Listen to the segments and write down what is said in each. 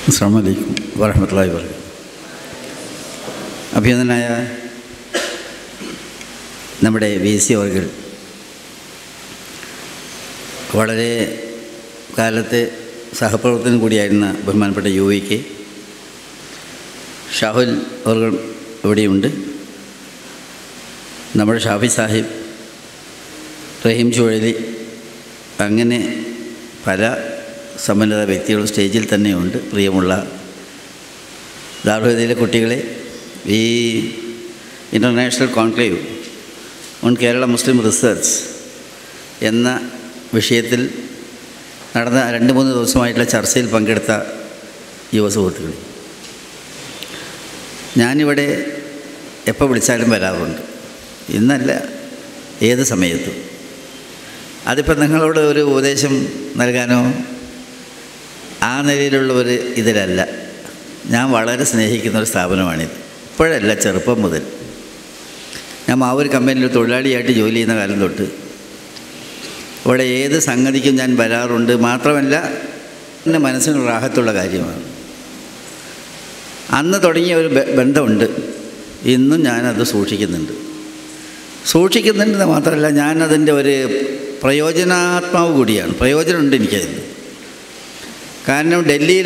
അസ്സാം വലൈക്കും വരഹമത്തല്ലാഹി വർക്ക അഭിനന്ദനായ നമ്മുടെ വി സി അവർകൾ വളരെ കാലത്തെ സഹപ്രവർത്തനം കൂടിയായിരുന്ന ബഹുമാനപ്പെട്ട യു വിക്ക് ഷാഹുൽ അവർ ഇവിടെയുണ്ട് നമ്മുടെ ഷാഫി സാഹിബ് റഹീം ചുഴലി അങ്ങനെ പല സമ്പന്നത വ്യക്തികൾ സ്റ്റേജിൽ തന്നെയുണ്ട് പ്രിയമുള്ള ദാർഹുദയിലെ കുട്ടികളെ ഈ international conclave on Kerala Muslim research എന്ന വിഷയത്തിൽ നടന്ന രണ്ട് മൂന്ന് ദിവസമായിട്ടുള്ള ചർച്ചയിൽ പങ്കെടുത്ത യുവ സുഹൃത്തുക്കൾ ഞാനിവിടെ എപ്പോൾ വിളിച്ചാലും വരാറുണ്ട് ഇന്നല്ല ഏത് സമയത്തും അതിപ്പോൾ നിങ്ങളോട് ഒരു ഉപദേശം നൽകാനോ ആ നിലയിലുള്ള ഒരു ഇതിലല്ല ഞാൻ വളരെ സ്നേഹിക്കുന്ന ഒരു സ്ഥാപനമാണിത് ഇപ്പോഴല്ല ചെറുപ്പം മുതൽ ഞാൻ മാവൂർ കമ്പനിയിൽ തൊഴിലാളിയായിട്ട് ജോലി ചെയ്യുന്ന കാലം തൊട്ട് ഇവിടെ ഏത് സംഗതിക്കും ഞാൻ വരാറുണ്ട് മാത്രമല്ല എൻ്റെ മനസ്സിന് റാഹത്തുള്ള കാര്യമാണ് അന്ന് തുടങ്ങിയ ഒരു ബന്ധമുണ്ട് ഇന്നും ഞാനത് സൂക്ഷിക്കുന്നുണ്ട് സൂക്ഷിക്കുന്നുണ്ടെന്ന് മാത്രമല്ല ഞാനതിൻ്റെ ഒരു പ്രയോജനാത്മാവ് കൂടിയാണ് പ്രയോജനമുണ്ട് എനിക്കതിന് കാരണം ഡൽഹിയിൽ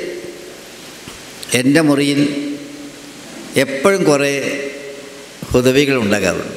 എൻ്റെ മുറിയിൽ എപ്പോഴും കുറേ ഹുദവികൾ ഉണ്ടാകാറുണ്ട്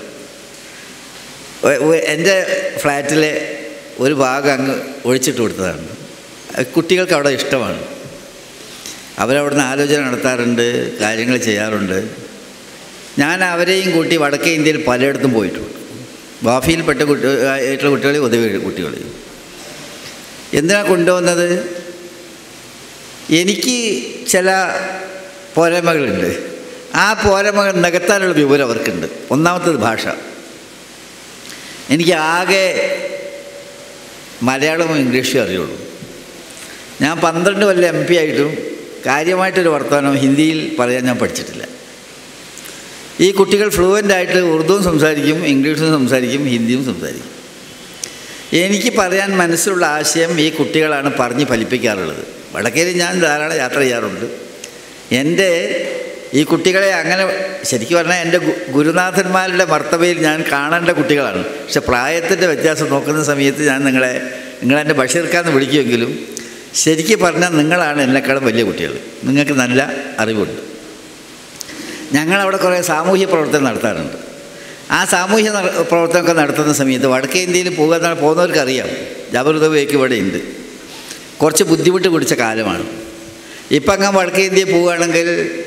എൻ്റെ ഫ്ലാറ്റിലെ ഒരു ഭാഗം അങ്ങ് ഒഴിച്ചിട്ട് കൊടുത്തതാണ് കുട്ടികൾക്ക് അവിടെ ഇഷ്ടമാണ് അവരവിടുന്ന് ആലോചന നടത്താറുണ്ട് കാര്യങ്ങൾ ചെയ്യാറുണ്ട് ഞാൻ അവരെയും കൂട്ടി വടക്കേ ഇന്ത്യയിൽ പലയിടത്തും പോയിട്ടുണ്ട് ബാഫിയിൽപ്പെട്ട കുട്ടി ആയിട്ടുള്ള കുട്ടികളെ ഉദവി കുട്ടികൾ എന്തിനാണ് കൊണ്ടുവന്നത് എനിക്ക് ചില പോരമകളുണ്ട് ആ പോരമകൾ നികത്താനുള്ള വിവരം അവർക്കുണ്ട് ഒന്നാമത്തത് ഭാഷ എനിക്ക് ആകെ മലയാളവും ഇംഗ്ലീഷും അറിയുള്ളൂ ഞാൻ പന്ത്രണ്ട് കൊല്ലം എം പി ആയിട്ടും കാര്യമായിട്ടൊരു വർത്തമാനം ഹിന്ദിയിൽ പറയാൻ ഞാൻ പഠിച്ചിട്ടില്ല ഈ കുട്ടികൾ ഫ്ലുവൻ്റ് ആയിട്ട് ഉറുദുവും സംസാരിക്കും ഇംഗ്ലീഷും സംസാരിക്കും ഹിന്ദിയും സംസാരിക്കും എനിക്ക് പറയാൻ മനസ്സിലുള്ള ആശയം ഈ കുട്ടികളാണ് പറഞ്ഞ് ഫലിപ്പിക്കാറുള്ളത് വടക്കേരി ഞാൻ ധാരാളം യാത്ര ചെയ്യാറുണ്ട് എൻ്റെ ഈ കുട്ടികളെ അങ്ങനെ ശരിക്കും പറഞ്ഞാൽ എൻ്റെ ഗുരുനാഥന്മാരുടെ മർത്തവയിൽ ഞാൻ കാണേണ്ട കുട്ടികളാണ് പക്ഷെ പ്രായത്തിൻ്റെ വ്യത്യാസം നോക്കുന്ന സമയത്ത് ഞാൻ നിങ്ങളെ നിങ്ങളെൻ്റെ ബഷീർക്കാന്ന് വിളിക്കുമെങ്കിലും ശരിക്കും പറഞ്ഞാൽ നിങ്ങളാണ് എന്നെക്കാളും വലിയ കുട്ടികൾ നിങ്ങൾക്ക് നല്ല അറിവുണ്ട് ഞങ്ങളവിടെ കുറേ സാമൂഹ്യ പ്രവർത്തനം നടത്താറുണ്ട് ആ സാമൂഹ്യ പ്രവർത്തനമൊക്കെ നടത്തുന്ന സമയത്ത് വടക്കേ ഇന്ത്യയിൽ പോകുക പോകുന്നവർക്കറിയാം ജബറുദവയൊക്കെ ഇവിടെ ഉണ്ട് കുറച്ച് ബുദ്ധിമുട്ട് പിടിച്ച കാലമാണ് ഇപ്പം അങ്ങ് വടക്കേ ഇന്ത്യയിൽ പോവുകയാണെങ്കിൽ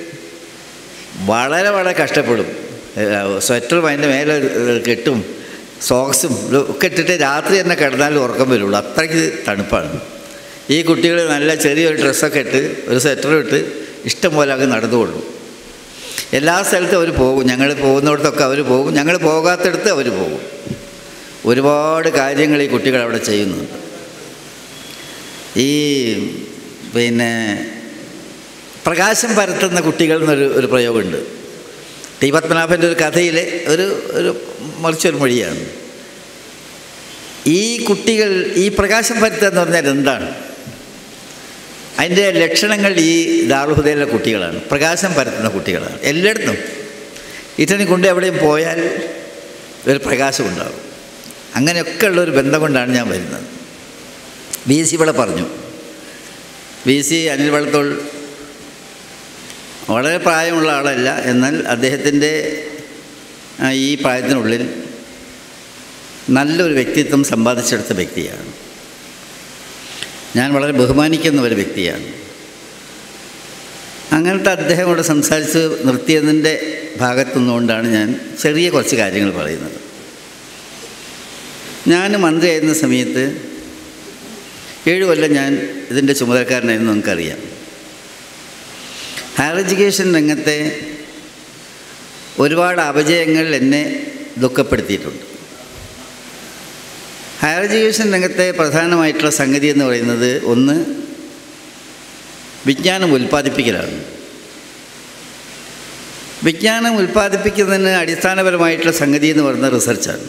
വളരെ വളരെ കഷ്ടപ്പെടും സ്വെറ്ററും അതിൻ്റെ മേലെ കെട്ടും സോക്സും ഒക്കെ ഇട്ടിട്ട് രാത്രി തന്നെ കിടന്നാലും ഉറക്കം വരുള്ളൂ അത്രയ്ക്ക് തണുപ്പാണ് ഈ കുട്ടികൾ നല്ല ചെറിയൊരു ഡ്രസ്സൊക്കെ ഇട്ട് ഒരു സ്വെറ്ററും ഇട്ട് ഇഷ്ടം പോലെ അങ്ങ് നടന്നുകൊള്ളും എല്ലാ സ്ഥലത്തും അവർ പോകും ഞങ്ങൾ പോകുന്നിടത്തൊക്കെ അവർ പോകും ഞങ്ങൾ പോകാത്തടത്ത് അവർ പോകും ഒരുപാട് കാര്യങ്ങൾ ഈ കുട്ടികൾ അവിടെ ചെയ്യുന്നുണ്ട് ഈ പിന്നെ പ്രകാശം പരത്തുന്ന കുട്ടികൾ എന്നൊരു ഒരു പ്രയോഗമുണ്ട് ടി പത്മനാഭൻ്റെ ഒരു കഥയിലെ ഒരു ഒരു മറിച്ചൊരു മൊഴിയാണ് ഈ കുട്ടികൾ ഈ പ്രകാശം പരത്തുക എന്ന് പറഞ്ഞാൽ എന്താണ് അതിൻ്റെ ലക്ഷണങ്ങൾ ഈ ദാറുഹുദയിലെ കുട്ടികളാണ് പ്രകാശം പരത്തുന്ന കുട്ടികളാണ് എല്ലായിടത്തും ഇറ്റണി കൊണ്ട് എവിടെയും പോയാൽ ഒരു പ്രകാശം ഉണ്ടാകും അങ്ങനെയൊക്കെ ഉള്ളൊരു ബന്ധം കൊണ്ടാണ് ഞാൻ വരുന്നത് ബി സി ഇവിടെ പറഞ്ഞു ബി സി അനിൽ വളത്തോൾ വളരെ പ്രായമുള്ള ആളല്ല എന്നാൽ അദ്ദേഹത്തിൻ്റെ ഈ പ്രായത്തിനുള്ളിൽ നല്ലൊരു വ്യക്തിത്വം സമ്പാദിച്ചെടുത്ത വ്യക്തിയാണ് ഞാൻ വളരെ ബഹുമാനിക്കുന്ന ഒരു വ്യക്തിയാണ് അങ്ങനത്തെ അദ്ദേഹത്തോട് സംസാരിച്ച് നിർത്തിയതിൻ്റെ ഭാഗത്തുനിന്നുകൊണ്ടാണ് ഞാൻ ചെറിയ കുറച്ച് കാര്യങ്ങൾ പറയുന്നത് ഞാൻ മന്ത്രിയായിരുന്ന സമയത്ത് ഏഴ് കൊല്ലം ഞാൻ ഇതിൻ്റെ ചുമതലക്കാരനായിരുന്നു നമുക്കറിയാം ഹയർ എഡ്യൂക്കേഷൻ രംഗത്തെ ഒരുപാട് അപജയങ്ങൾ എന്നെ ദുഃഖപ്പെടുത്തിയിട്ടുണ്ട് ഹയർ എഡ്യൂക്കേഷൻ രംഗത്തെ പ്രധാനമായിട്ടുള്ള സംഗതി എന്ന് പറയുന്നത് ഒന്ന് വിജ്ഞാനം ഉൽപ്പാദിപ്പിക്കലാണ് വിജ്ഞാനം ഉൽപ്പാദിപ്പിക്കുന്നതിന് അടിസ്ഥാനപരമായിട്ടുള്ള സംഗതി എന്ന് പറയുന്നത് റിസർച്ചാണ്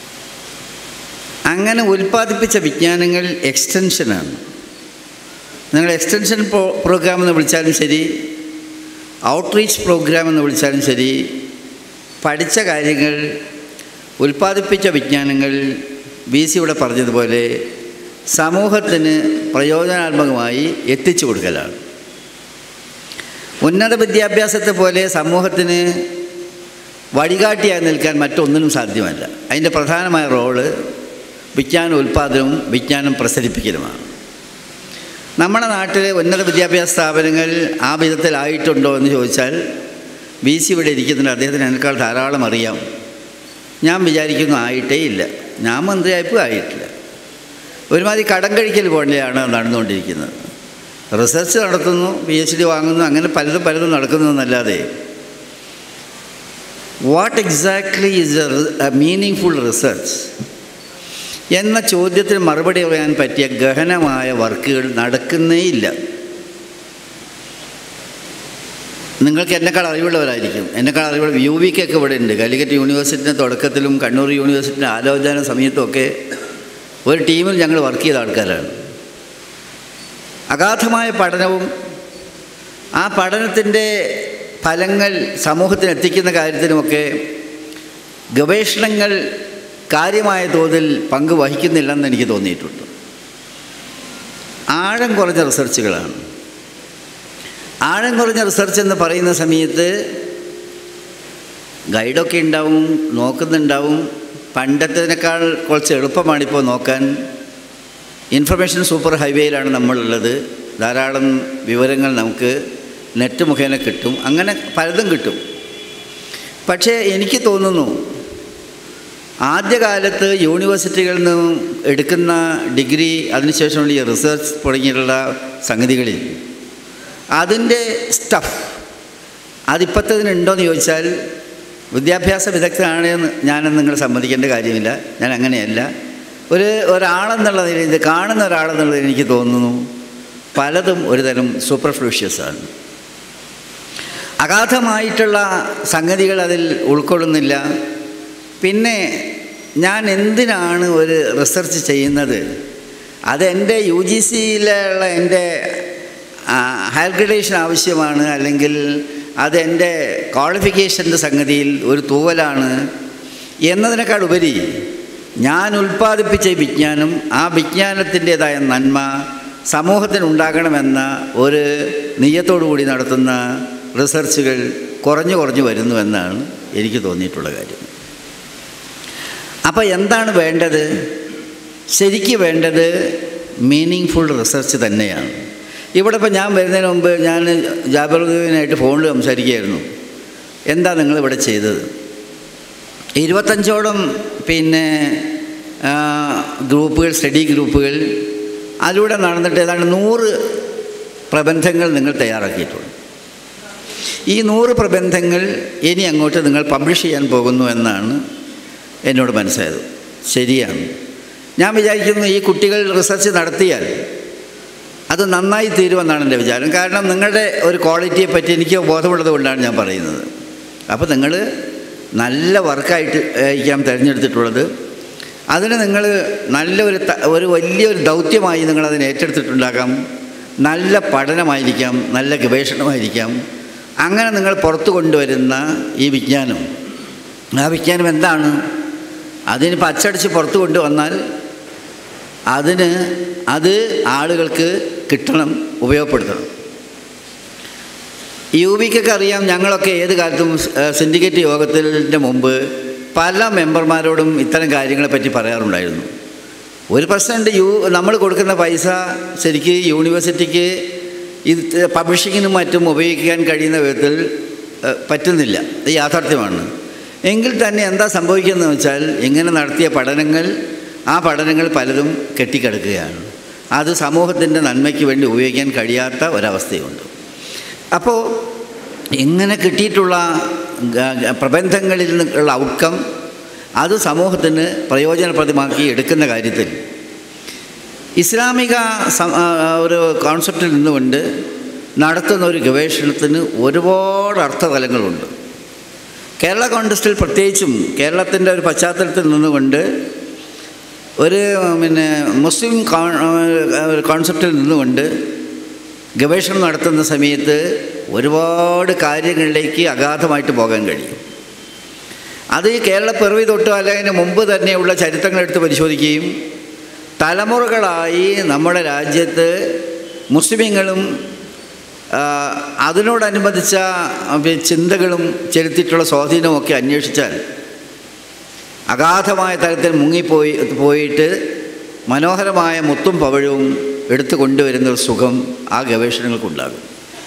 അങ്ങനെ ഉൽപ്പാദിപ്പിച്ച വിജ്ഞാനങ്ങൾ എക്സ്റ്റൻഷനാണ് നിങ്ങൾ എക്സ്റ്റൻഷൻ പ്രോ പ്രോഗ്രാം എന്ന് വിളിച്ചാലും ശരി ഔട്ട്റീച്ച് പ്രോഗ്രാം എന്ന് വിളിച്ചാലും ശരി പഠിച്ച കാര്യങ്ങൾ ഉൽപ്പാദിപ്പിച്ച വിജ്ഞാനങ്ങൾ ബി സി ഇവിടെ പറഞ്ഞതുപോലെ സമൂഹത്തിന് പ്രയോജനാത്മകമായി എത്തിച്ചു കൊടുക്കലാണ് ഉന്നത വിദ്യാഭ്യാസത്തെ പോലെ സമൂഹത്തിന് വഴികാട്ടിയായി നിൽക്കാൻ മറ്റൊന്നിനും സാധ്യമല്ല അതിൻ്റെ പ്രധാനമായ റോള് വിജ്ഞാന ഉൽപ്പാദനവും വിജ്ഞാനം പ്രസരിപ്പിക്കലുമാണ് നമ്മുടെ നാട്ടിലെ ഉന്നത വിദ്യാഭ്യാസ സ്ഥാപനങ്ങൾ ആ വിധത്തിലായിട്ടുണ്ടോ എന്ന് ചോദിച്ചാൽ ബി സി ഇവിടെ ഇരിക്കുന്നുണ്ട് അദ്ദേഹത്തിന് എന്നെക്കാൾ ധാരാളം അറിയാം ഞാൻ വിചാരിക്കുന്നു ആയിട്ടേ ഇല്ല ഞാൻ മന്ത്രിയായപ്പോൾ ആയിട്ടില്ല ഒരുമാതിരി കടം കഴിക്കൽ പോലെയാണ് നടന്നുകൊണ്ടിരിക്കുന്നത് റിസർച്ച് നടത്തുന്നു പി എച്ച് ഡി വാങ്ങുന്നു അങ്ങനെ പലതും പലതും നടക്കുന്നു എന്നല്ലാതെ what exactly is a meaning full research എന്ന ചോദ്യത്തിന് മറുപടി പറയാൻ പറ്റിയ ഗഹനമായ വർക്കുകൾ നടക്കുന്നേയില്ല നിങ്ങൾക്ക് എന്നെക്കാൾ അറിവുള്ളവരായിരിക്കും എന്നെക്കാൾ അറിവുള്ള യു വിക്കൊക്കെ ഇവിടെ ഉണ്ട് കാലിക്കറ്റ് യൂണിവേഴ്സിറ്റിൻ്റെ തുടക്കത്തിലും കണ്ണൂർ യൂണിവേഴ്സിറ്റിൻ്റെ ആലോചന സമയത്തുമൊക്കെ ഒരു ടീമിൽ ഞങ്ങൾ വർക്ക് ചെയ്ത ആൾക്കാരാണ് അഗാധമായ പഠനവും ആ പഠനത്തിൻ്റെ ഫലങ്ങൾ സമൂഹത്തിന് എത്തിക്കുന്ന കാര്യത്തിനുമൊക്കെ ഗവേഷണങ്ങൾ കാര്യമായ തോതിൽ പങ്ക് വഹിക്കുന്നില്ലെന്ന് എനിക്ക് തോന്നിയിട്ടുണ്ട് ആഴം കുറഞ്ഞ റിസർച്ചുകളാണ് ആഴം കുറഞ്ഞ റിസർച്ച് എന്ന് പറയുന്ന സമയത്ത് ഗൈഡൊക്കെ ഉണ്ടാവും നോക്കുന്നുണ്ടാവും പണ്ടത്തേനേക്കാൾ കുറച്ച് എളുപ്പമാണിപ്പോൾ നോക്കാൻ ഇൻഫർമേഷൻ സൂപ്പർ ഹൈവേയിലാണ് നമ്മളുള്ളത് ധാരാളം വിവരങ്ങൾ നമുക്ക് നെറ്റ് മുഖേന കിട്ടും അങ്ങനെ പലതും കിട്ടും പക്ഷേ എനിക്ക് തോന്നുന്നു ആദ്യകാലത്ത് യൂണിവേഴ്സിറ്റികളിൽ നിന്നും എടുക്കുന്ന ഡിഗ്രി അതിനുശേഷമുള്ള ഈ റിസർച്ച് തുടങ്ങിയിട്ടുള്ള സംഗതികളിൽ അതിൻ്റെ സ്റ്റഫ് അതിപ്പോഴത്തതിനുണ്ടോയെന്ന് ചോദിച്ചാൽ വിദ്യാഭ്യാസ വിദഗ്ധനാണ് എന്ന് ഞാനെന്ന് നിങ്ങൾ സമ്മതിക്കേണ്ട കാര്യമില്ല ഞാൻ അങ്ങനെയല്ല ഒരു ഒരാളെന്നുള്ള നിലയിൽ ഇത് കാണുന്ന ഒരാളെന്നുള്ളത് എനിക്ക് തോന്നുന്നു പലതും ഒരുതരം സൂപ്പർഫ്ലൂഷ്യസ് ആണ് അഗാധമായിട്ടുള്ള സംഗതികൾ അതിൽ ഉൾക്കൊള്ളുന്നില്ല പിന്നെ ഞാൻ എന്തിനാണ് ഒരു റിസർച്ച് ചെയ്യുന്നത് അതെൻ്റെ യു ജി സിയിലുള്ള എൻ്റെ ഹയർ ഗ്രഡേഷൻ ആവശ്യമാണ് അല്ലെങ്കിൽ അതെൻ്റെ ക്വാളിഫിക്കേഷൻ്റെ സംഗതിയിൽ ഒരു തൂവലാണ് എന്നതിനേക്കാൾ ഉപരി ഞാൻ ഉൽപ്പാദിപ്പിച്ച ഈ വിജ്ഞാനം ആ വിജ്ഞാനത്തിൻ്റേതായ നന്മ സമൂഹത്തിനുണ്ടാകണമെന്ന ഒരു നെയ്യത്തോടു കൂടി നടത്തുന്ന റിസർച്ചുകൾ കുറഞ്ഞു കുറഞ്ഞു വരുന്നുവെന്നാണ് എനിക്ക് തോന്നിയിട്ടുള്ള കാര്യം അപ്പോൾ എന്താണ് വേണ്ടത് ശരിക്ക് വേണ്ടത് മീനിങ് ഫുൾ റിസർച്ച് തന്നെയാണ് ഇവിടെ ഇപ്പോൾ ഞാൻ വരുന്നതിന് മുമ്പ് ഞാൻ ജാബറുദ്ദീനായിട്ട് ഫോണിൽ സംസാരിക്കുകയായിരുന്നു എന്താ നിങ്ങളിവിടെ ചെയ്തത് ഇരുപത്തഞ്ചോളം പിന്നെ ഗ്രൂപ്പുകൾ സ്റ്റഡി ഗ്രൂപ്പുകൾ അതിലൂടെ നടന്നിട്ട് ഏതാണ്ട് നൂറ് പ്രബന്ധങ്ങൾ നിങ്ങൾ തയ്യാറാക്കിയിട്ടുണ്ട് ഈ നൂറ് പ്രബന്ധങ്ങൾ ഇനി അങ്ങോട്ട് നിങ്ങൾ പബ്ലിഷ് ചെയ്യാൻ പോകുന്നു എന്നാണ് എന്നോട് മനസ്സിലായത് ശരിയാണ് ഞാൻ വിചാരിക്കുന്നു ഈ കുട്ടികൾ റിസർച്ച് നടത്തിയാൽ അത് നന്നായി തീരുമെന്നാണ് എൻ്റെ വിചാരം കാരണം നിങ്ങളുടെ ഒരു ക്വാളിറ്റിയെ പറ്റി എനിക്ക് ബോധമുള്ളത് കൊണ്ടാണ് ഞാൻ പറയുന്നത് അപ്പോൾ നിങ്ങൾ നല്ല വർക്കായിട്ട് ആയിരിക്കാം തിരഞ്ഞെടുത്തിട്ടുള്ളത് അതിന് നിങ്ങൾ നല്ലൊരു ഒരു വലിയൊരു ദൗത്യമായി നിങ്ങളതിനെ ഏറ്റെടുത്തിട്ടുണ്ടാകാം നല്ല പഠനമായിരിക്കാം നല്ല ഗവേഷണമായിരിക്കാം അങ്ങനെ നിങ്ങൾ പുറത്തു കൊണ്ടുവരുന്ന ഈ വിജ്ഞാനം ആ വിജ്ഞാനം എന്താണ് അതിനിപ്പോൾ അച്ചടിച്ച് പുറത്തു കൊണ്ടുവന്നാൽ അതിന് അത് ആളുകൾക്ക് കിട്ടണം ഉപയോഗപ്പെടുത്തണം യു വിക്കൊക്കെ അറിയാം ഞങ്ങളൊക്കെ ഏത് കാലത്തും സിൻഡിക്കേറ്റ് യോഗത്തിൻ്റെ മുമ്പ് പല മെമ്പർമാരോടും ഇത്തരം കാര്യങ്ങളെപ്പറ്റി പറയാറുണ്ടായിരുന്നു ഒരു പ്രശ്നമുണ്ട് യു നമ്മൾ കൊടുക്കുന്ന പൈസ ശരിക്ക് യൂണിവേഴ്സിറ്റിക്ക് ഇത് പബ്ലിഷിങ്ങിനും മറ്റും ഉപയോഗിക്കാൻ കഴിയുന്ന വിധത്തിൽ പറ്റുന്നില്ല ഇത് യാഥാർത്ഥ്യമാണ് എങ്കിൽ തന്നെ എന്താ സംഭവിക്കുന്നത് വെച്ചാൽ ഇങ്ങനെ നടത്തിയ പഠനങ്ങൾ ആ പഠനങ്ങൾ പലതും കെട്ടിക്കിടക്കുകയാണ് അത് സമൂഹത്തിൻ്റെ നന്മയ്ക്ക് വേണ്ടി ഉപയോഗിക്കാൻ കഴിയാത്ത ഒരവസ്ഥയുണ്ട് അപ്പോൾ ഇങ്ങനെ കിട്ടിയിട്ടുള്ള പ്രബന്ധങ്ങളിൽ നിന്നുള്ള ഔട്ട്കം അത് സമൂഹത്തിന് പ്രയോജനപ്രദമാക്കി എടുക്കുന്ന കാര്യത്തിൽ ഇസ്ലാമിക ഒരു കോൺസെപ്റ്റിൽ നിന്നുകൊണ്ട് നടത്തുന്ന ഒരു ഗവേഷണത്തിന് ഒരുപാട് അർത്ഥതലങ്ങളുണ്ട് കേരള കോൺടെസ്റ്റിൽ പ്രത്യേകിച്ചും കേരളത്തിൻ്റെ ഒരു പശ്ചാത്തലത്തിൽ നിന്നുകൊണ്ട് ഒരു പിന്നെ മുസ്ലിം കോൺസെപ്റ്റിൽ നിന്നുകൊണ്ട് ഗവേഷണം നടത്തുന്ന സമയത്ത് ഒരുപാട് കാര്യങ്ങളിലേക്ക് അഗാധമായിട്ട് പോകാൻ കഴിയും അത് ഈ കേരള പിറവി തൊട്ട് അല്ലെങ്കിൽ മുമ്പ് തന്നെയുള്ള ചരിത്രങ്ങളെടുത്ത് പരിശോധിക്കുകയും തലമുറകളായി നമ്മുടെ രാജ്യത്ത് മുസ്ലിമീങ്ങളും ആ, അതിനോടനുബന്ധിച്ച ആ, ചിന്തകളും ചെലുത്തിയിട്ടുള്ള സ്വാധീനമൊക്കെ അന്വേഷിച്ചാൽ അഗാധമായ തലത്തിൽ മുങ്ങിപ്പോയി പോയിട്ട് മനോഹരമായ മുത്തും പവഴവും എടുത്തു കൊണ്ടുവരുന്ന ഒരു സുഖം ആ ഗവേഷണങ്ങൾക്കുണ്ടാകും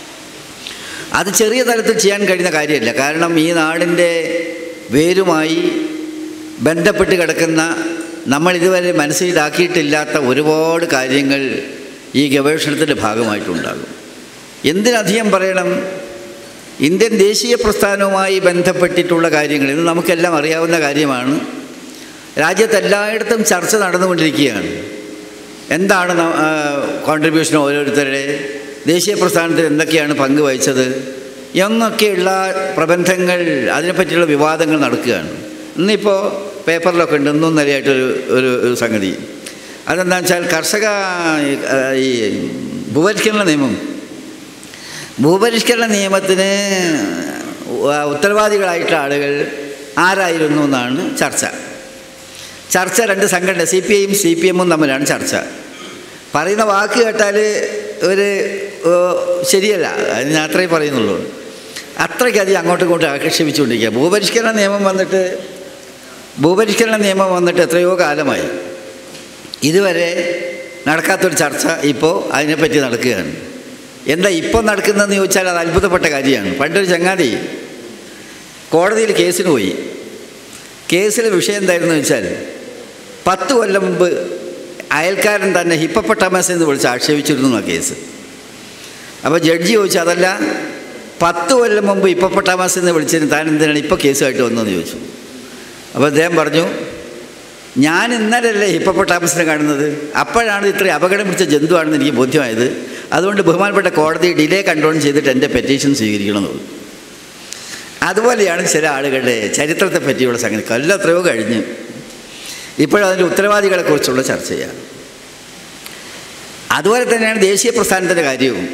അത് ചെറിയ തലത്തിൽ ചെയ്യാൻ കഴിയുന്ന കാര്യമല്ല കാരണം ഈ നാടിൻ്റെ വേരുമായി ബന്ധപ്പെട്ട് കിടക്കുന്ന നമ്മൾ ഇതുവരെ മനസ്സിലാക്കിയിട്ടില്ലാത്ത ഒരുപാട് കാര്യങ്ങൾ ഈ ഗവേഷണത്തിൻ്റെ ഭാഗമായിട്ടുണ്ടാകും എന്തിനധികം പറയണം ഇന്ത്യൻ ദേശീയ പ്രസ്ഥാനവുമായി ബന്ധപ്പെട്ടിട്ടുള്ള കാര്യങ്ങൾ ഇത് നമുക്കെല്ലാം അറിയാവുന്ന കാര്യമാണ് രാജ്യത്തെല്ലായിടത്തും ചർച്ച നടന്നുകൊണ്ടിരിക്കുകയാണ് എന്താണ് കോൺട്രിബ്യൂഷൻ ഓരോരുത്തരുടെ ദേശീയ പ്രസ്ഥാനത്തിൽ എന്തൊക്കെയാണ് പങ്കുവഹിച്ചത് എന്നൊക്കെയുള്ള പ്രബന്ധങ്ങൾ അതിനെപ്പറ്റിയുള്ള വിവാദങ്ങൾ നടക്കുകയാണ് ഇന്നിപ്പോൾ പേപ്പറിലൊക്കെ ഉണ്ട് ഇന്നും നിലയായിട്ടൊരു ഒരു ഒരു സംഗതി അതെന്താണെന്ന് വെച്ചാൽ കർഷക ആ, ഈ ഭൂപരിഷ്കരണ നിയമം ഭൂപരിഷ്കരണ നിയമത്തിന് ഉ- ഉത്തരവാദികളായിട്ടുള്ള ആളുകൾ ആരായിരുന്നു എന്നാണ് ചർച്ച ചർച്ച രണ്ട് സംഘടന സി പി ഐയും സി പി എമ്മും തമ്മിലാണ് ചർച്ച പറയുന്ന വാക്ക് കേട്ടാൽ ഒരു ഏ, ശരിയല്ല അത് ഞാൻ അത്രയും പറയുന്നുള്ളൂ അത്രയ്ക്കധികം അങ്ങോട്ടും ഇങ്ങോട്ടും ആകർഷിപ്പിച്ചുകൊണ്ടിരിക്കുക ഭൂപരിഷ്കരണ നിയമം വന്നിട്ട് ഭൂപരിഷ്കരണ നിയമം വന്നിട്ട് എത്രയോ കാലമായി ഇതുവരെ നടക്കാത്തൊരു ചർച്ച ഇപ്പോൾ അതിനെപ്പറ്റി നടക്കുകയാണ് എന്താ ഇപ്പോൾ നടക്കുന്നതെന്ന് ചോദിച്ചാൽ അത് അത്ഭുതപ്പെട്ട കാര്യമാണ് പണ്ടൊരു ചങ്ങാതി കോടതിയിൽ കേസിന് പോയി കേസിലെ വിഷയം എന്തായിരുന്നു വെച്ചാൽ പത്ത് കൊല്ലം മുമ്പ് അയൽക്കാരൻ തന്നെ ഹിപ്പപ്പൊട്ടാമസ് എന്ന് വിളിച്ച് ആക്ഷേപിച്ചിരുന്നു ആ കേസ് അപ്പോൾ ജഡ്ജി ചോദിച്ചു അതല്ല പത്ത് കൊല്ലം മുമ്പ് ഹിപ്പപ്പൊട്ടാമസ് എന്ന് വിളിച്ചതിന് താൻ എന്തിനാണ് ഇപ്പോൾ കേസുമായിട്ട് വന്നതെന്ന് ചോദിച്ചു അപ്പോൾ അദ്ദേഹം പറഞ്ഞു ഞാൻ ഇന്നലല്ലേ ഹിപ്പപ്പൊട്ടാമസിനെ കാണുന്നത് അപ്പോഴാണ് ഇത്രയും അപകടം പിടിച്ച ജന്തുവാണെന്ന് എനിക്ക് ബോധ്യമായത് അതുകൊണ്ട് ബഹുമാനപ്പെട്ട കോടതി ഡിലേ കൺട്രോൾ ചെയ്തിട്ട് എൻ്റെ പെറ്റീഷൻ സ്വീകരിക്കണമെന്ന് പറഞ്ഞു അതുപോലെയാണ് ചില ആളുകളുടെ ചരിത്രത്തെ പറ്റിയുള്ള സംഗതി കൊല്ലത്രയോ കഴിഞ്ഞ് ഇപ്പോഴതിൻ്റെ ഉത്തരവാദികളെക്കുറിച്ചുള്ള ചർച്ചയാണ് അതുപോലെ തന്നെയാണ് ദേശീയ പ്രസ്ഥാനത്തിൻ്റെ കാര്യവും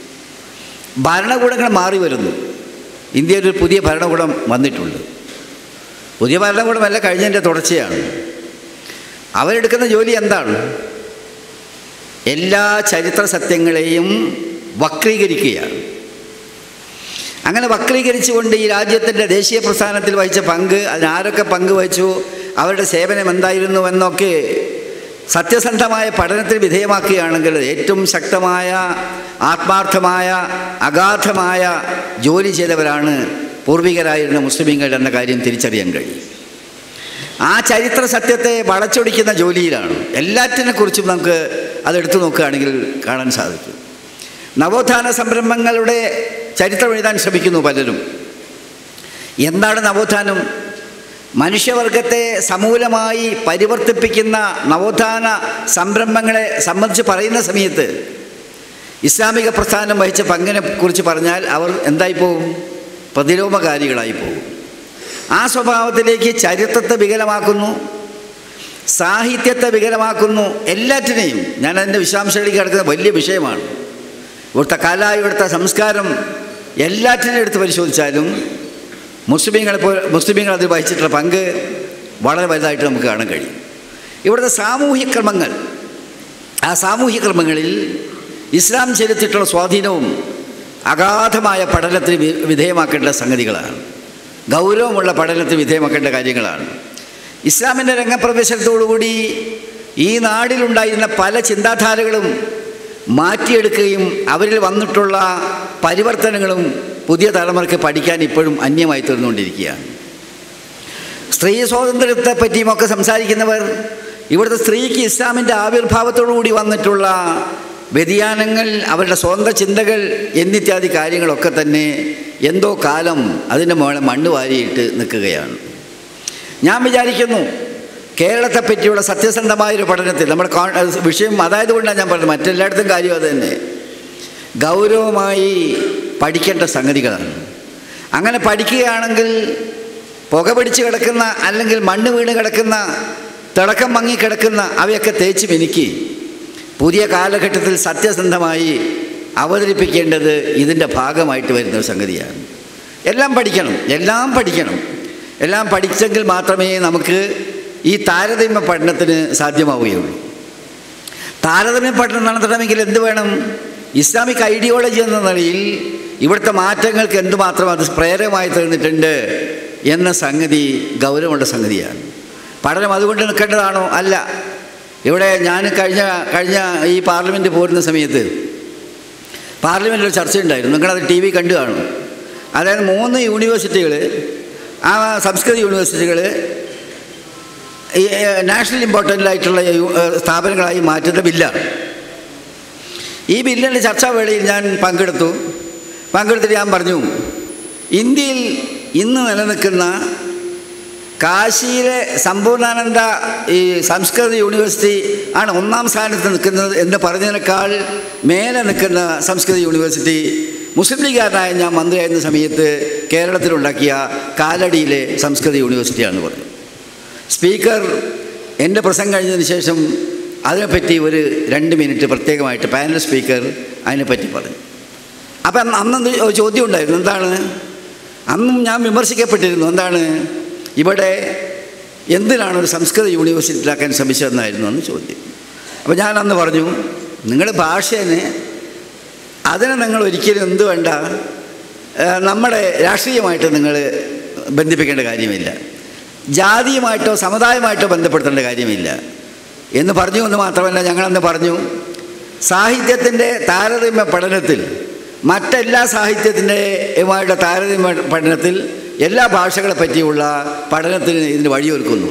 ഭരണകൂടങ്ങൾ മാറി വരുന്നു ഇന്ത്യയിൽ ഒരു പുതിയ ഭരണകൂടം വന്നിട്ടുണ്ട് പുതിയ ഭരണകൂടമല്ല കഴിഞ്ഞതിൻ്റെ തുടർച്ചയാണ് അവരെടുക്കുന്ന ജോലി എന്താണ് എല്ലാ ചരിത്ര സത്യങ്ങളെയും വക്രീകരിക്കുകയാണ് അങ്ങനെ വക്രീകരിച്ചുകൊണ്ട് ഈ രാജ്യത്തിൻ്റെ ദേശീയ പ്രസ്ഥാനത്തിൽ വഹിച്ച പങ്ക് അതിനാരൊക്കെ പങ്ക് വഹിച്ചു അവരുടെ സേവനം എന്തായിരുന്നു എന്നൊക്കെ സത്യസന്ധമായ പഠനത്തിന് വിധേയമാക്കുകയാണെങ്കിൽ ഏറ്റവും ശക്തമായ ആത്മാർത്ഥമായ അഗാധമായ ജോലി ചെയ്തവരാണ് പൂർവികരായിരുന്ന മുസ്ലിമീങ്ങൾ എന്ന കാര്യം തിരിച്ചറിയാൻ കഴിയും ആ ചരിത്ര സത്യത്തെ വളച്ചൊടിക്കുന്ന ജോലിയിലാണ് എല്ലാറ്റിനെ കുറിച്ചും നമുക്ക് അതെടുത്തു നോക്കുകയാണെങ്കിൽ കാണാൻ സാധിക്കും നവോത്ഥാന സംരംഭങ്ങളുടെ ചരിത്രം എഴുതാൻ ശ്രമിക്കുന്നു പലരും എന്താണ് നവോത്ഥാനം മനുഷ്യവർഗത്തെ സമൂലമായി പരിവർത്തിപ്പിക്കുന്ന നവോത്ഥാന സംരംഭങ്ങളെ സംബന്ധിച്ച് പറയുന്ന സമയത്ത് ഇസ്ലാമിക പ്രസ്ഥാനം വഹിച്ച പങ്കിനെ കുറിച്ച് പറഞ്ഞാൽ അവർ എന്തായി പോകും പ്രതിലോമകാരികളായി പോകും ആ സ്വഭാവത്തിലേക്ക് ചരിത്രത്തെ വികലമാക്കുന്നു സാഹിത്യത്തെ വികലമാക്കുന്നു എല്ലാറ്റിനെയും ഞാൻ അതിൻ്റെ വിശദാംശങ്ങളിലേക്ക് കിടക്കുന്ന വലിയ വിഷയമാണ് ഇവിടുത്തെ കല ഇവിടുത്തെ സംസ്കാരം എല്ലാറ്റിനെയും എടുത്ത് പരിശോധിച്ചാലും മുസ്ലിമീങ്ങളെ പോലെ മുസ്ലിമീങ്ങൾ അതിൽ വഹിച്ചിട്ടുള്ള പങ്ക് വളരെ വലുതായിട്ട് നമുക്ക് കാണാൻ കഴിയും ഇവിടുത്തെ സാമൂഹ്യ ക്രമങ്ങൾ ആ സാമൂഹ്യ ക്രമങ്ങളിൽ ഇസ്ലാം ചെലുത്തിയിട്ടുള്ള സ്വാധീനവും അഗാധമായ പഠനത്തിന് വി- വിധേയമാക്കേണ്ട സംഗതികളാണ് ഗൗരവമുള്ള പഠനത്തിന് വിധേയമാക്കേണ്ട കാര്യങ്ങളാണ് ഇസ്ലാമിൻ്റെ രംഗപ്രവേശനത്തോടുകൂടി ഈ നാടിലുണ്ടായിരുന്ന പല ചിന്താധാരകളും മാറ്റിയെടുക്കുകയും അവരിൽ വന്നിട്ടുള്ള പരിവർത്തനങ്ങളും പുതിയ തലമുറയ്ക്ക് പഠിക്കാൻ ഇപ്പോഴും അന്യമായി തീർന്നുകൊണ്ടിരിക്കുകയാണ് സ്ത്രീ സ്വാതന്ത്ര്യത്തെ പറ്റിയുമൊക്കെ സംസാരിക്കുന്നവർ ഇവിടുത്തെ സ്ത്രീക്ക് ഇസ്ലാമിൻ്റെ ആവിർഭാവത്തോടുകൂടി വന്നിട്ടുള്ള വ്യതിയാനങ്ങൾ അവരുടെ സ്വന്തം ചിന്തകൾ എന്നിത്യാദി കാര്യങ്ങളൊക്കെ തന്നെ എന്തോ കാലം അതിൻ്റെ മുകളിൽ മണ്ണ് വാരിയിട്ട് നിൽക്കുകയാണ് ഞാൻ വിചാരിക്കുന്നു കേരളത്തെ പറ്റിയുള്ള സത്യസന്ധമായൊരു പഠനത്തിൽ നമ്മുടെ കോൺ വിഷയം അതായത് കൊണ്ടാണ് ഞാൻ പറഞ്ഞത് മറ്റെല്ലായിടത്തും കാര്യം അത് തന്നെ ഗൗരവമായി പഠിക്കേണ്ട സംഗതികളാണ് അങ്ങനെ പഠിക്കുകയാണെങ്കിൽ പുക പിടിച്ച് കിടക്കുന്ന അല്ലെങ്കിൽ മണ്ണ് വീണ് കിടക്കുന്ന തിളക്കം മങ്ങി കിടക്കുന്ന അവയൊക്കെ തേച്ച് മിനുക്കി പുതിയ കാലഘട്ടത്തിൽ സത്യസന്ധമായി അവതരിപ്പിക്കേണ്ടത് ഇതിൻ്റെ ഭാഗമായിട്ട് വരുന്ന ഒരു സംഗതിയാണ് എല്ലാം പഠിക്കണം എല്ലാം പഠിക്കണം എല്ലാം പഠിച്ചെങ്കിൽ മാത്രമേ നമുക്ക് ഈ താരതമ്യ പഠനത്തിന് സാധ്യമാവുകയുള്ളൂ താരതമ്യ പഠനം നടത്തണമെങ്കിൽ എന്ത് വേണം ഇസ്ലാമിക് ഐഡിയോളജി എന്ന നിലയിൽ ഇവിടുത്തെ മാറ്റങ്ങൾക്ക് എന്തുമാത്രം അത് പ്രേരകമായി തീർന്നിട്ടുണ്ട് എന്ന സംഗതി ഗൗരവമുള്ള സംഗതിയാണ് പഠനം അതുകൊണ്ട് നിൽക്കേണ്ടതാണോ അല്ല ഇവിടെ ഞാൻ കഴിഞ്ഞ കഴിഞ്ഞ ഈ പാർലമെൻറ്റ് പോരുന്ന സമയത്ത് പാർലമെൻറ്റിൽ ഒരു ചർച്ചയുണ്ടായിരുന്നു നിങ്ങളത് ടി വി കണ്ടു കാണും അതായത് മൂന്ന് യൂണിവേഴ്സിറ്റികൾ ആ സംസ്കൃത യൂണിവേഴ്സിറ്റികൾ ഈ നാഷണൽ ഇമ്പോർട്ടൻ്റ് ആയിട്ടുള്ള യു- ഏഹ് സ്ഥാപനങ്ങളായി മാറ്റുന്ന ബില്ലാണ് ഈ ബില്ലിൻ്റെ ചർച്ചാവേളയിൽ ഞാൻ പങ്കെടുത്തു പങ്കെടുത്തിട്ട് ഞാൻ പറഞ്ഞു ഇന്ത്യയിൽ ഇന്ന് നിലനിൽക്കുന്ന കാശിയിലെ സമ്പൂർണ്ണാനന്ദ ഈ സംസ്കൃത യൂണിവേഴ്സിറ്റി ആണ് ഒന്നാം സ്ഥാനത്ത് നിൽക്കുന്നത് എന്ന് പറഞ്ഞതിനേക്കാൾ മേലെ നിൽക്കുന്ന സംസ്കൃത യൂണിവേഴ്സിറ്റി മുസ്ലിം ലീഗുകാരനായ ഞാൻ മന്ത്രിയായിരുന്ന സമയത്ത് കേരളത്തിലുണ്ടാക്കിയ കാലടിയിലെ സംസ്കൃത യൂണിവേഴ്സിറ്റിയാണെന്ന് പറഞ്ഞു സ്പീക്കർ എൻ്റെ പ്രസംഗം കഴിഞ്ഞതിന് ശേഷം അതിനെപ്പറ്റി ഒരു രണ്ട് മിനിറ്റ് പ്രത്യേകമായിട്ട് പാനൽ സ്പീക്കർ അതിനെപ്പറ്റി പറഞ്ഞു അപ്പം അന്ന് അന്ന് ഒരു ചോദ്യം ഉണ്ടായിരുന്നു എന്താണ് അന്നും ഞാൻ വിമർശിക്കപ്പെട്ടിരുന്നു എന്താണ് ഇവിടെ എന്തിനാണ് ഒരു സംസ്കൃത യൂണിവേഴ്സിറ്റിയിലാക്കാൻ ശ്രമിച്ചതെന്നായിരുന്നു അന്ന് ചോദ്യം അപ്പോൾ ഞാൻ അന്ന് പറഞ്ഞു നിങ്ങൾ ഭാഷേനെ അതിനെ നിങ്ങൾ ഒരിക്കലും എന്ത് വേണ്ട ഏഹ് നമ്മുടെ രാഷ്ട്രീയമായിട്ട് നിങ്ങൾ ബന്ധിപ്പിക്കേണ്ട കാര്യമില്ല ജാതിയുമായിട്ടോ സമുദായമായിട്ടോ ബന്ധപ്പെടുത്തേണ്ട കാര്യമില്ല എന്ന് പറഞ്ഞു എന്ന് മാത്രമല്ല ഞങ്ങളന്ന് പറഞ്ഞു സാഹിത്യത്തിൻ്റെ താരതമ്യ പഠനത്തിൽ മറ്റെല്ലാ സാഹിത്യത്തിൻ്റെയുമായിട്ട് താരതമ്യ പഠനത്തിൽ എല്ലാ ഭാഷകളെ പറ്റിയുള്ള പഠനത്തിന് ഇതിന് വഴിയൊരുക്കുന്നു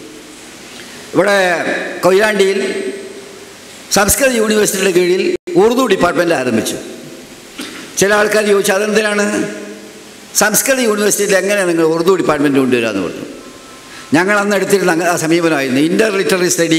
ഇവിടെ കൊയിലാണ്ടിയിൽ സംസ്കൃത യൂണിവേഴ്സിറ്റിയുടെ കീഴിൽ ഉറുദു ഡിപ്പാർട്ട്മെൻറ്റ് ആരംഭിച്ചു ചില ആൾക്കാർ ചോദിച്ചു അതെന്തിനാണ് സംസ്കൃത യൂണിവേഴ്സിറ്റിയിൽ എങ്ങനെ നിങ്ങൾ ഉറുദു ഡിപ്പാർട്ട്മെൻറ്റ് കൊണ്ടുവരാമെന്ന് പറഞ്ഞു ഞങ്ങൾ അന്ന് എടുത്തിരുന്ന അങ്ങ- ആ സമീപനമായിരുന്നു ഇൻ്റർ ലിറ്റററി സ്റ്റഡി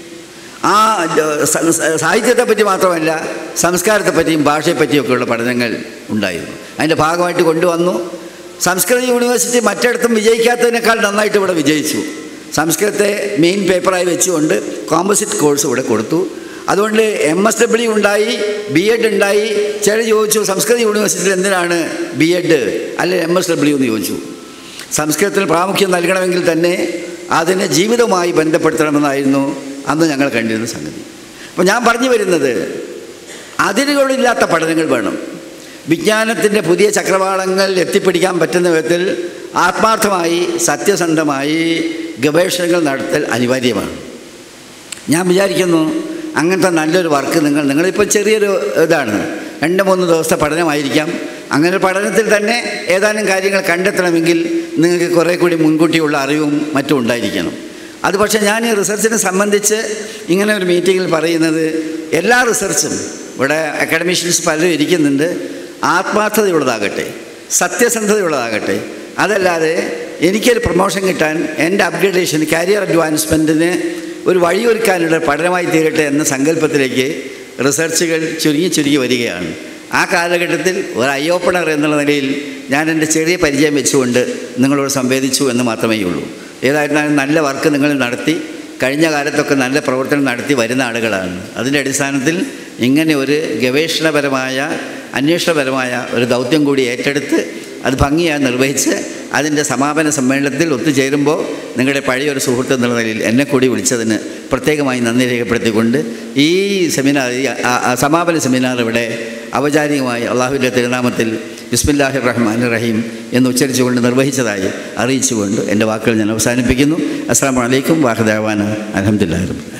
ആ ജ- സ- സ- സാഹിത്യത്തെപ്പറ്റി മാത്രമല്ല സംസ്കാരത്തെപ്പറ്റിയും ഭാഷയെപ്പറ്റിയൊക്കെയുള്ള പഠനങ്ങൾ ഉണ്ടായിരുന്നു അതിൻ്റെ ഭാഗമായിട്ട് കൊണ്ടുവന്നു സംസ്കൃത യൂണിവേഴ്സിറ്റി മറ്റിടത്തും വിജയിക്കാത്തതിനേക്കാൾ നന്നായിട്ട് ഇവിടെ വിജയിച്ചു സംസ്കൃതത്തെ മെയിൻ പേപ്പറായി വെച്ചുകൊണ്ട് കോമ്പോസിറ്റ് കോഴ്സ് ഇവിടെ കൊടുത്തു അതുകൊണ്ട് എം എസ് ഡബ്ല്യു ഉണ്ടായി ബി എഡ് ഉണ്ടായി ചില ചോദിച്ചു സംസ്കൃത യൂണിവേഴ്സിറ്റിയിൽ എന്തിനാണ് ബി എഡ് അല്ലെങ്കിൽ എം എസ് ഡബ്ല്യു എന്ന് ചോദിച്ചു സംസ്കൃതത്തിന് പ്രാമുഖ്യം നൽകണമെങ്കിൽ തന്നെ അതിനെ ജീവിതവുമായി ബന്ധപ്പെടുത്തണമെന്നായിരുന്നു അന്ന് ഞങ്ങൾ കണ്ടിരുന്ന സംഗതി അപ്പോൾ ഞാൻ പറഞ്ഞു വരുന്നത് അതിരുകളില്ലാത്ത പഠനങ്ങൾ വേണം വിജ്ഞാനത്തിൻ്റെ പുതിയ ചക്രവാളങ്ങൾ എത്തിപ്പിടിക്കാൻ പറ്റുന്ന വിധത്തിൽ ആത്മാർത്ഥമായി സത്യസന്ധമായി ഗവേഷണങ്ങൾ നടത്തൽ അനിവാര്യമാണ് ഞാൻ വിചാരിക്കുന്നു അങ്ങനത്തെ നല്ലൊരു വർക്ക് നിങ്ങൾ നിങ്ങളിപ്പോൾ ചെറിയൊരു ഇതാണ് രണ്ട് മൂന്ന് ദിവസത്തെ പഠനമായിരിക്കാം അങ്ങനെ ഒരു പഠനത്തിൽ തന്നെ ഏതാനും കാര്യങ്ങൾ കണ്ടെത്തണമെങ്കിൽ നിങ്ങൾക്ക് കുറേ കൂടി മുൻകൂട്ടിയുള്ള അറിവും മറ്റും ഉണ്ടായിരിക്കണം അത് പക്ഷേ ഞാൻ ഈ റിസർച്ചിനെ സംബന്ധിച്ച് ഇങ്ങനെ ഒരു മീറ്റിങ്ങിൽ പറയുന്നത് എല്ലാ റിസർച്ചും ഇവിടെ അക്കാഡമീഷ്യൻസ് പലരും ഇരിക്കുന്നുണ്ട് ആത്മാർത്ഥതയുള്ളതാകട്ടെ സത്യസന്ധതയുള്ളതാകട്ടെ അതല്ലാതെ എനിക്കൊരു പ്രൊമോഷൻ കിട്ടാൻ എൻ്റെ അപ്ഗ്രഡേഷൻ കരിയർ അഡ്വാൻസ്മെൻറ്റിന് ഒരു വഴിയൊരുക്കാനുള്ള പഠനമായി തീരട്ടെ എന്ന സങ്കല്പത്തിലേക്ക് റിസർച്ചുകൾ ചുരുങ്ങി ചുരുങ്ങി വരികയാണ് ആ കാലഘട്ടത്തിൽ ഒരു ഐ ഓപ്പണർ എന്നുള്ള നിലയിൽ ഞാൻ എൻ്റെ ചെറിയ പരിചയം വെച്ചുകൊണ്ട് നിങ്ങളോട് സംവേദിച്ചു എന്ന് മാത്രമേ ഉള്ളൂ ഏതായിരുന്നാലും നല്ല വർക്ക് നിങ്ങൾ നടത്തി കഴിഞ്ഞ കാലത്തൊക്കെ നല്ല പ്രവർത്തനം നടത്തി വരുന്ന ആളുകളാണ് അതിൻ്റെ അടിസ്ഥാനത്തിൽ ഇങ്ങനെ ഒരു ഗവേഷണപരമായ അന്വേഷണപരമായ ഒരു ദൗത്യം കൂടി ഏറ്റെടുത്ത് അത് ഭംഗിയായി നിർവഹിച്ച് അതിൻ്റെ സമാപന സമ്മേളനത്തിൽ ഒത്തുചേരുമ്പോൾ നിങ്ങളുടെ പഴയൊരു സുഹൃത്ത് എന്നുള്ള നിലയിൽ എന്നെ കൂടി വിളിച്ചതിന് പ്രത്യേകമായി നന്ദി രേഖപ്പെടുത്തിക്കൊണ്ട് ഈ സെമിനാർ ഈ ആ- ആ സമാപന സെമിനാർ ഇവിടെ ഔപചാരികമായി അള്ളാഹുവിൻ്റെ തിരുനാമത്തിൽ ബിസ്മില്ലാഹിർ റഹ്മാൻ റഹീം എന്ന് ഉച്ചരിച്ചുകൊണ്ട് നിർവഹിച്ചതായി അറിയിച്ചുകൊണ്ട് എൻ്റെ വാക്കുകൾ ഞാൻ അവസാനിപ്പിക്കുന്നു അസ്സാം വലൈക്കും വാഹുദേവാന അലഹമുല്ലാ